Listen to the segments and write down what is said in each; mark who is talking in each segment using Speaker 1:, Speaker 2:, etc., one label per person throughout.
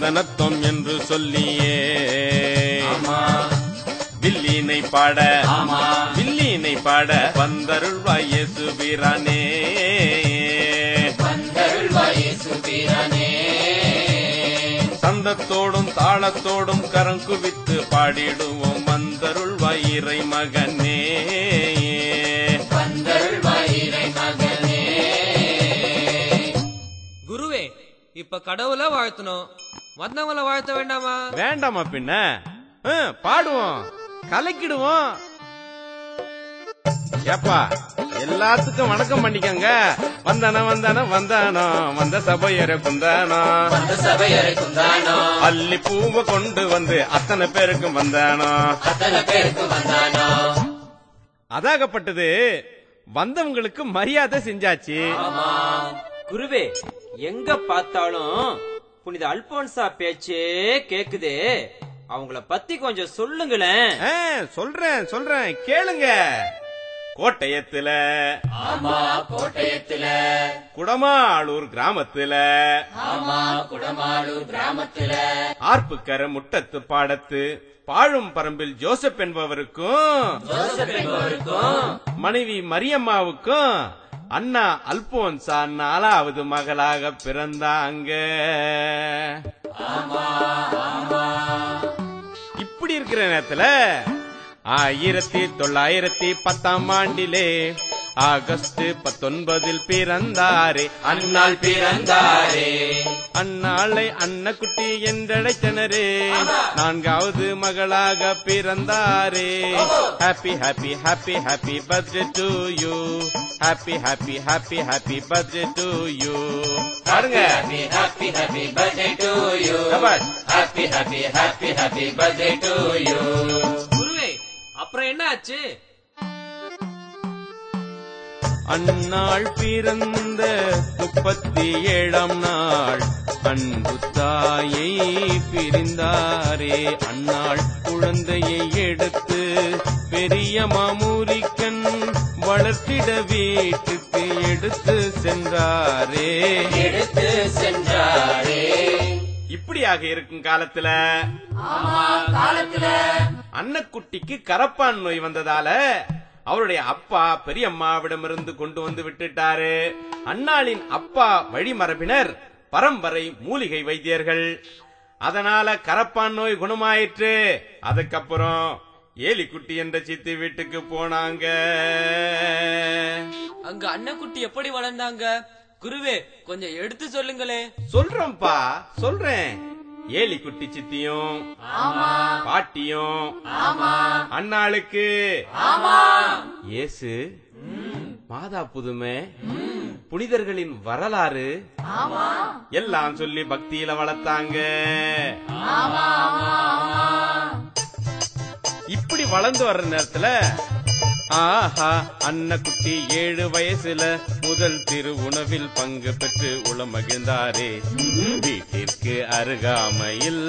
Speaker 1: வந்தனத்தம் என்று சொல்லியே வில்லினை பாட வில்லினை பாட வந்தருள்வாய் இயேசு வீரானே சந்தத்தோடும் தாளத்தோடும் கரம் குவித்து பாடிடுவோம் வந்தருள்வாய் இறை மகனே
Speaker 2: குருவே இப்ப கடவுளை வாழ்த்தணும் வந்தவங்கள வாழ்த்த வேண்டாமா
Speaker 1: வேண்டாமா பின்ன ஆ, பாடுவோம் கலக்கிடுவோம் ஏப்பா எல்லாத்துக்கும் வணக்கம் பண்ணிக்கங்க வந்தானோ வந்தானோ வந்தானோ வந்த சபையரை குந்தானோ
Speaker 3: சபையரை குந்தானோ
Speaker 1: அள்ளி பூவை கொண்டு வந்து அத்தனை பேருக்கும் வந்தானோ
Speaker 3: அத்தனை பேருக்கு வந்தானோ
Speaker 1: அதாகப்பட்டது வந்தவங்களுக்கு மரியாதை செஞ்சாச்சு
Speaker 4: குருவே எங்க பார்த்தாலும் புனித அல்போன்சா பேச்சே கேக்குதே அவங்கள பத்தி கொஞ்சம் சொல்லுங்களேன்
Speaker 1: ஆ, சொல்றேன் சொல்றேன் கேளுங்க கோட்டயத்துல
Speaker 3: ஆமா கோட்டயத்துல
Speaker 1: குடமாளூர் கிராமத்துல
Speaker 3: ஆமா குடமாளூர் கிராமத்துல
Speaker 1: ஆர்ப்புக்கர முட்டத்து பாடத்து பாழும் பரம்பில் ஜோசப் என்பவருக்கும்
Speaker 3: ஜோசப் என்பவருக்கும்
Speaker 1: மனைவி மரியம்மாவுக்கும் அண்ணா அல்போன்சா நாலாவது மகளாக பிறந்தாங்க இப்படி இருக்கிற நேரத்துல ஆயிரத்தி தொள்ளாயிரத்தி பத்தாம் ஆண்டிலே ஆகஸ்ட் பத்தொன்பதில் பிறந்தாரே அந்நாள்
Speaker 3: பிறந்தாரே
Speaker 1: அந்நாளை அன்னக்குட்டி என்றழைத்தனரே நான்காவது மகளாக பிறந்தாரே happy happy happy happy birthday to you happy happy happy happy birthday to you பாருங்க
Speaker 3: happy happy happy birthday to you
Speaker 1: சபாஷ்.
Speaker 3: Happy happy happy happy birthday to you
Speaker 2: குருவே அப்புறம் என்ன ஆச்சு
Speaker 1: அந்நாள் பிறந்த முப்பத்தி ஏழாம் நாள் அன்பு தாயை பிரிந்தாரே அந்நாள் குழந்தையை எடுத்து பெரிய மாமூரிக்கன் வளர்த்திட வீட்டுக்கு எடுத்து சென்றாரே
Speaker 3: எடுத்து சென்றாரே
Speaker 1: இப்படியாக இருக்கும் காலத்துல
Speaker 3: ஆமா காலத்துல
Speaker 1: அன்னக்குட்டிக்கு கரப்பான் நோய் வந்ததால அவருடைய அப்பா பெரியம்மாவிடமிருந்து கொண்டு வந்து விட்டுட்டாரு அன்னாளின் அப்பா வழிமரபினர் பரம்பரை மூலிகை வைத்தியர்கள் அதனால கரப்பான் நோய் குணமாயிற்று அதுக்கப்புறம் ஏலிக்குட்டி என்ற சித்தி வீட்டுக்கு போனாங்க
Speaker 2: அங்க அன்னக்குட்டி எப்படி வளர்ந்தாங்க குருவே கொஞ்சம் எடுத்து சொல்லுங்களே
Speaker 1: சொல்றேன்ப்பா சொல்றேன் ஏலிக்குட்டி சித்தியும் பாட்டியும் அண்ணாளுக்கு இயேசு மாதா புதுமை புனிதர்களின் வரலாறு எல்லாம் சொல்லி பக்தியில வளர்த்தாங்க இப்படி வளர்ந்து வர்ற நேரத்துல ஆஹா அன்னக்குட்டி ஏழு வயசுல முதல் திரு உணவில் பங்கு பெற்று உளமகிழ்ந்தாரே வீட்டிற்கு அருகாமையில்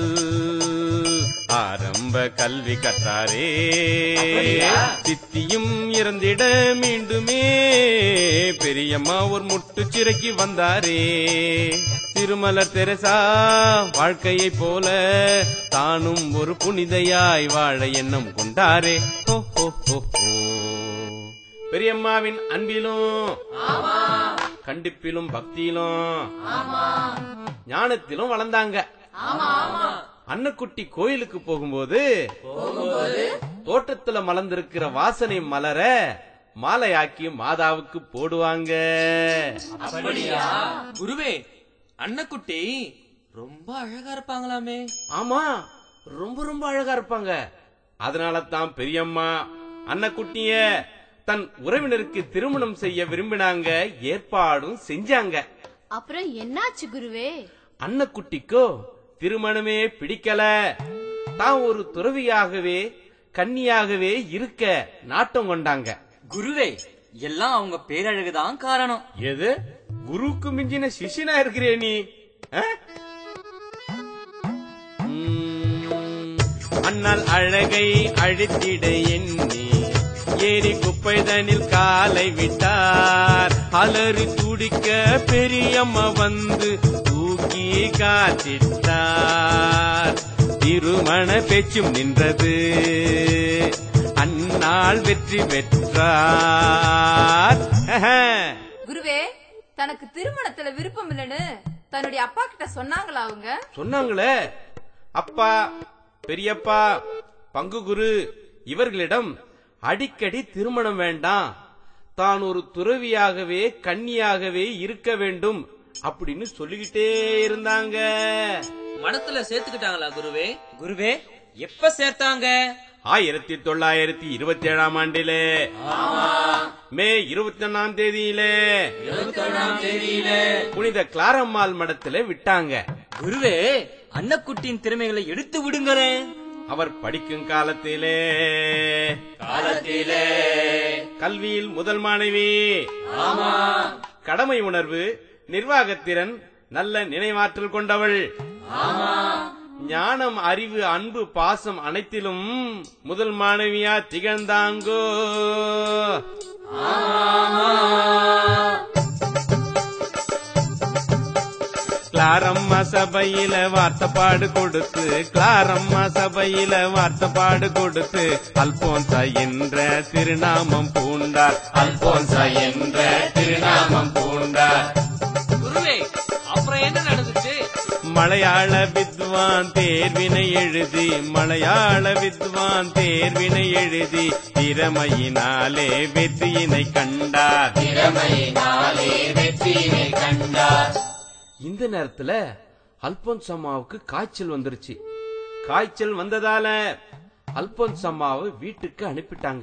Speaker 1: ஆரம்ப கல்வி கற்றாரே சித்தியும் இறந்திட மீண்டுமே பெரியம்மா ஒரு முட்டு சிறைக்கு வந்தாரே திருமலர் தெரசா வாழ்க்கையைப் போல தானும் ஒரு புனிதையாய் வாழ எண்ணம் கொண்டாரே ஹோ, ஹோ, ஹோ, ஹோ. பெரியம்மாவின் அன்பிலும் கண்டிப்பிலும் பக்தியிலும் ஞானத்திலும் வளர்ந்தாங்க அன்னக்குட்டி கோயிலுக்கு போகும்போது தோட்டத்துல மலர்ந்திருக்கிற வாசனை மலர மாலையாக்கி மாதாவுக்கு போடுவாங்க
Speaker 2: குருவே அன்னக்குட்டி ரொம்ப அழகா இருப்பாங்களாமே
Speaker 1: ஆமா ரொம்ப ரொம்ப அழகா இருப்பாங்க அதனால தான் பெரியம்மா அன்னக்குட்டிய தன் உறவினருக்கு திருமணம் செய்ய விரும்பினாங்க ஏற்பாடும் செஞ்சாங்க
Speaker 5: அப்புறம் என்னாச்சு குருவே
Speaker 1: அன்னக்குட்டிக்கோ திருமணமே பிடிக்கல தான் ஒரு துறவியாகவே கன்னியாகவே இருக்க நாட்டம் கொண்டாங்க
Speaker 4: குருவே எல்லாம் அவங்க பேரழகுதான் காரணம்
Speaker 1: எது குருவுக்கு மிஞ்சின சிஷியனா இருக்கிறே நீ ஆ? உம், அண்ணல் அழகை அழித்திட எண்ணி ஏரி குப்பைதனில் காலை விட்டார் அலறி துடிக்க பெரியம்மா வந்து தூக்கி காத்திட்டார் திருமண பேச்சும் நின்றது அந்நாள் வெற்றி பெற்றார்
Speaker 6: குருவே தனக்கு திருமணத்துல விருப்பம் இல்லைன்னு தன்னுடைய அப்பா கிட்ட சொன்னாங்களா அவங்க
Speaker 1: சொன்னாங்களே அப்பா பெரியப்பா பங்கு குரு இவர்களிடம் அடிக்கடி திருமணம் வேண்டாம் தான் ஒரு துறவியாகவே கன்னியாகவே இருக்க வேண்டும் அப்படின்னு சொல்லிக்கிட்டே இருந்தாங்க
Speaker 2: மனத்துல சேர்த்துக்கிட்டாங்களா குருவே
Speaker 4: குருவே எப்ப சேர்த்தாங்க
Speaker 1: ஆயிரத்தி தொள்ளாயிரத்தி இருபத்தி ஏழாம் ஆண்டிலே மே இருபத்தி ஒன்னாம் தேதியிலே புனித கிளாரம்மாள் மடத்திலே விட்டாங்க
Speaker 4: குருவே அன்னக்குட்டியின் திறமைகளை எடுத்து விடுங்களேன்
Speaker 1: அவர் படிக்கும் காலத்திலே
Speaker 3: காலத்திலே
Speaker 1: கல்வியில் முதல் மாணவி கடமை உணர்வு நிர்வாகத்திறன் நல்ல நினைவாற்றல் கொண்டவள் ஞானம் அறிவு அன்பு பாசம் அனைத்திலும் முதல் மாணவியா திகழ்ந்தாங்கோ கிளாரம்மா சபையில வார்த்தைப்பாடு கொடுத்து கிளாரம்மா சபையில வார்த்தைப்பாடு கொடுத்து அல்போன்சா என்ற திருநாமம் பூண்டார்
Speaker 3: அல்போன்சா என்ற திருநாமம் பூண்டார்
Speaker 2: குருவே அப்புறம் என்ன நடந்துச்சு
Speaker 1: மலையாள வித்வான் தேர்வினை எழுதி மலையாள வித்வான் தேர்வினை எழுதி திறமையினாலே வெற்றியினை கண்டார்
Speaker 3: திறமையினாலே வெற்றியினை கண்டார்
Speaker 1: இந்த நேரத்துல அல்போன்ஸ் அம்மாவுக்கு காய்ச்சல் வந்துருச்சு காய்ச்சல் வந்ததால அல்போன்ஸ் அம்மாவை வீட்டுக்கு அனுப்பிட்டாங்க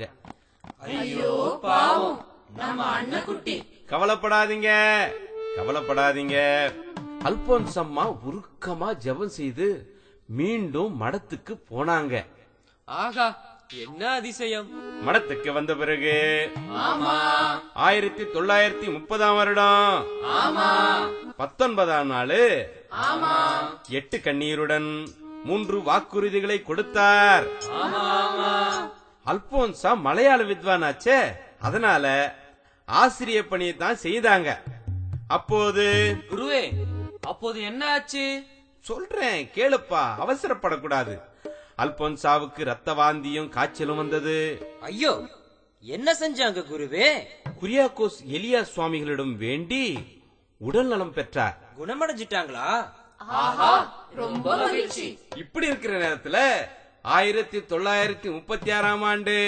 Speaker 1: கவலைப்படாதீங்க கவலைப்படாதீங்க அல்போன்ஸ் அம்மா உருக்கமா ஜெபம் செய்து மீண்டும் மடத்துக்கு போனாங்க
Speaker 2: ஆகா என்ன அதிசயம்
Speaker 1: மடத்துக்கு வந்த பிறகு ஆயிரத்தி தொள்ளாயிரத்தி முப்பதாம் வருடம் பத்தொன்பதாம் நாளு எட்டு கண்ணீருடன் மூன்று வாக்குறுதிகளை கொடுத்தார் அல்போன்சா மலையாள வித்வானாச்சே அதனால ஆசிரிய பணியை தான் செய்தாங்க அப்போது
Speaker 2: குருவே அப்போது என்ன ஆச்சு
Speaker 1: சொல்றேன் கேளுப்பா அவசரப்படக்கூடாது அல்போன்சாவுக்கு ரத்த வாந்தியும் காய்ச்சலும் வந்தது
Speaker 4: ஐயோ என்ன செஞ்சாங்க குருவே
Speaker 1: குரியாக்கோஸ் எலியா சுவாமிகளிடம் வேண்டி உடல் நலம் பெற்றார்
Speaker 4: குணமடைஞ்சிட்டாங்களா
Speaker 6: ரொம்ப மகிழ்ச்சி
Speaker 1: இப்படி இருக்கிற நேரத்துல ஆயிரத்தி தொள்ளாயிரத்தி முப்பத்தி ஆறாம் ஆண்டு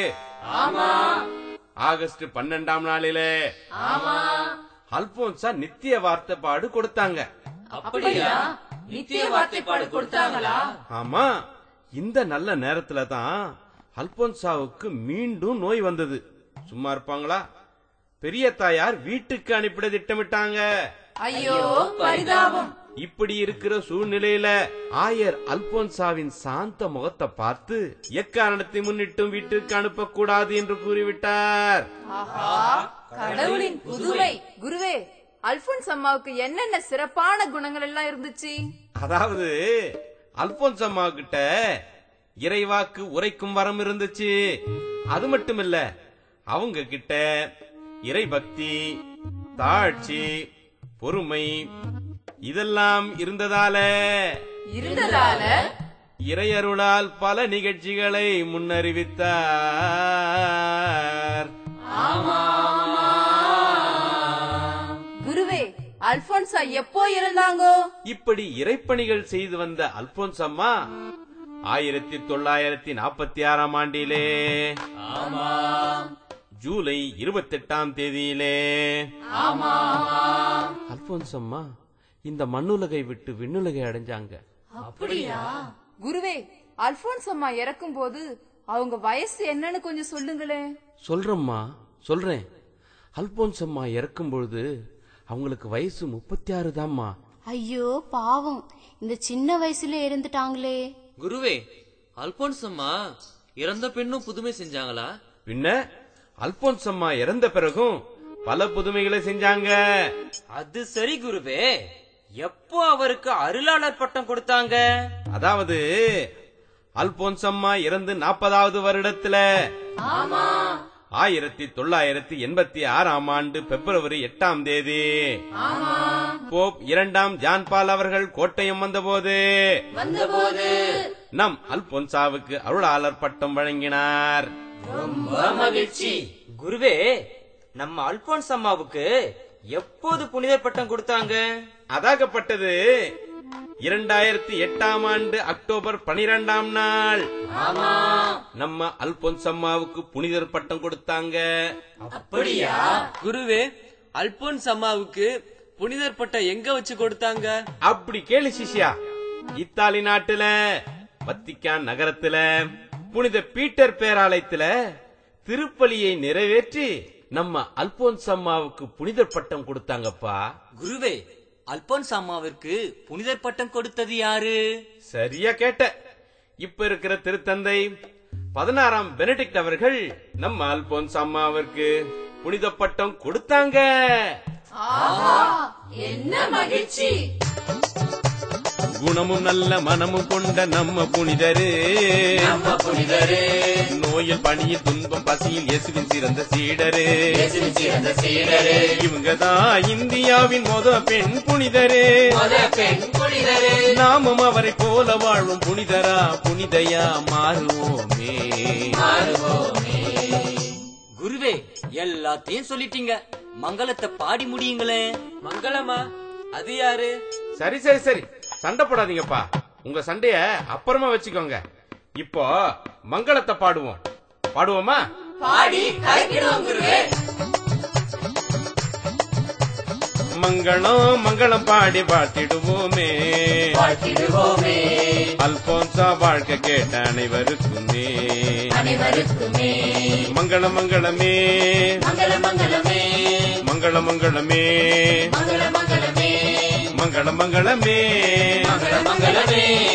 Speaker 1: ஆகஸ்ட் பன்னெண்டாம் நாளிலே அல்போன்சா நித்திய வார்த்தைப்பாடு கொடுத்தாங்க
Speaker 6: அப்படியா நித்திய வார்த்தைப்பாடு கொடுத்தாங்களா
Speaker 1: ஆமா இந்த நல்ல நேரத்துல தான் அல்போன்சாவுக்கு மீண்டும் நோய் வந்தது சும்மா இருப்பாங்களா பெரிய தாயார் வீட்டுக்கு அனுப்பிட திட்டமிட்டாங்க
Speaker 6: ஐயோ பரிதாபம்
Speaker 1: இப்படி இருக்கிற சூழ்நிலையில ஆயர் அல்போன்சாவின் சாந்த முகத்தை பார்த்து எக்காரணத்தை முன்னிட்டும் வீட்டுக்கு அனுப்பக்கூடாது என்று கூறிவிட்டார்
Speaker 6: ஆஹா கடவுளின் புதுமை குருவே அல்போன்ஸ் அம்மாவுக்கு என்னென்ன சிறப்பான குணங்கள் எல்லாம் இருந்துச்சு
Speaker 1: அதாவது அல்போன்ஸ் அம்மா கிட்ட இறைவாக்கு உரைக்கும் வரம் இருந்துச்சு அது மட்டும் இல்ல அவங்க கிட்ட இறைபக்தி தாழ்ச்சி பொறுமை இதெல்லாம் இருந்ததால
Speaker 6: இருந்ததால
Speaker 1: இறையருளால் பல நிகழ்ச்சிகளை முன்னறிவித்தார்
Speaker 6: குருவே அல்போன்சா எப்போ இருந்தாங்கோ
Speaker 1: இப்படி இறைப்பணிகள் செய்து வந்த அல்போன்ஸ் அம்மா ஆயிரத்தி தொள்ளாயிரத்தி நாற்பத்தி ஆறாம் ஆண்டிலே ஜூலை இருபத்தி எட்டாம் தேதியிலே அல்போன்ஸ் அம்மா இந்த மண்ணுலகை விட்டு விண்ணுலகை அடைஞ்சாங்க
Speaker 6: அப்படியா குருவே அல்போன்ஸ் அம்மா இறக்கும் போது அவங்க வயசு என்னன்னு கொஞ்சம் சொல்லுங்களேன்
Speaker 1: சொல்றேம்மா சொல்றேன் அல்போன்ஸ் அம்மா இறக்கும் பொழுது அவங்களுக்கு வயசு முப்பத்தி ஆறு தாம்மா
Speaker 5: ஐயோ பாவம் இந்த சின்ன வயசுல இருந்துட்டாங்களே
Speaker 2: குருவே அல்போன்ஸ் அம்மா இறந்த பெண்ணும் புதுமை செஞ்சாங்களா
Speaker 1: பின்ன அல்போன்ஸ் அம்மா இறந்த பிறகும் பல புதுமைகளை செஞ்சாங்க
Speaker 4: அது சரி குருவே எப்போ அவருக்கு அருளாளர் பட்டம் கொடுத்தாங்க
Speaker 1: அதாவது அல்போன்ஸ் அம்மா இறந்து நாற்பதாவது வருடத்துல ஆயிரத்தி தொள்ளாயிரத்தி எண்பத்தி ஆறாம் ஆண்டு பிப்ரவரி எட்டாம் தேதி போப் இரண்டாம் ஜான் பால் அவர்கள் கோட்டயம் வந்தபோது
Speaker 3: வந்தபோது
Speaker 1: நம் அல்பொன்சாவுக்கு அருளாளர் பட்டம் வழங்கினார்
Speaker 3: ரொம்ப மகிழ்ச்சி
Speaker 4: குருவே நம்ம அல்போன்ஸ் அம்மாவுக்கு எப்போது புனிதர் பட்டம் கொடுத்தாங்க
Speaker 1: அதாகப்பட்டது இரண்டாயிரத்தி எட்டாம் ஆண்டு அக்டோபர் பனிரெண்டாம் நாள்
Speaker 3: ஆமா
Speaker 1: நம்ம அல்பொன்ஸ் அம்மாவுக்கு புனிதர் பட்டம் கொடுத்தாங்க
Speaker 3: அப்படியா
Speaker 2: குருவே அல்போன்ஸ் அம்மாவுக்கு புனிதர் பட்டம் எங்க வச்சு கொடுத்தாங்க
Speaker 1: அப்படி கேளு சிஷ்யா இத்தாலி நாட்டுல வத்திக்கான் நகரத்துல புனித பீட்டர் பேராலயத்துல திருப்பலியை நிறைவேற்றி நம்ம அல்போன்ஸ் அம்மாவுக்கு புனிதர் பட்டம் கொடுத்தாங்கப்பா
Speaker 4: குருவே அல்போன்ஸ் அம்மாவிற்கு புனிதர் பட்டம் கொடுத்தது யாரு
Speaker 1: சரியா கேட்ட இப்ப இருக்கிற திருத்தந்தை பதினாறாம் பெனடிக்ட் அவர்கள் நம்ம அல்போன்ஸ் அம்மாவிற்கு புனித பட்டம் கொடுத்தாங்க
Speaker 6: என்ன மகிழ்ச்சி
Speaker 1: குணமும் நல்ல மனமும் கொண்ட நம்ம புனிதரு
Speaker 3: நம்ம புனிதரே
Speaker 1: நோயில் பணியில் துன்பம் பசியில் இயேசுவின் சிறந்த சீடரு
Speaker 3: இயேசுவின் சிறந்த சீடரே
Speaker 1: இவங்கதான் இந்தியாவின் மொத பெண் புனிதரு
Speaker 3: மத பெண் புனிதரே
Speaker 1: நாமும் அவரை போல வாழும் புனிதரா புனிதையா மாறுவோமே
Speaker 3: மாறுவோமே
Speaker 4: குருவே எல்லாத்தையும் சொல்லிட்டீங்க மங்களத்தை பாடி முடியுங்களே
Speaker 2: மங்களமா அது யாரு
Speaker 1: சரி சரி சரி சண்டை போடாதீங்கப்பா உங்க சண்டைய அப்புறமா வச்சுக்கோங்க இப்போ மங்களத்தை பாடுவோம் பாடுவோமா
Speaker 3: பாடி கலக்கிடுவோம் குருவே
Speaker 1: மங்களம் மங்களம் பாடி வாழ்த்திடுவோமே
Speaker 3: வாழ்த்திடுவோமே
Speaker 1: அல்போன்சா வாழ்க்கை கேட்ட அனைவருக்குமே
Speaker 3: அனைவருக்குமே
Speaker 1: மங்கள மங்களமே
Speaker 3: மங்கள மங்களமே
Speaker 1: மங்கள மங்களமே
Speaker 3: மங்கள மங்களமே
Speaker 1: மங்கள மங்களமே
Speaker 3: மங்கள மங்களமே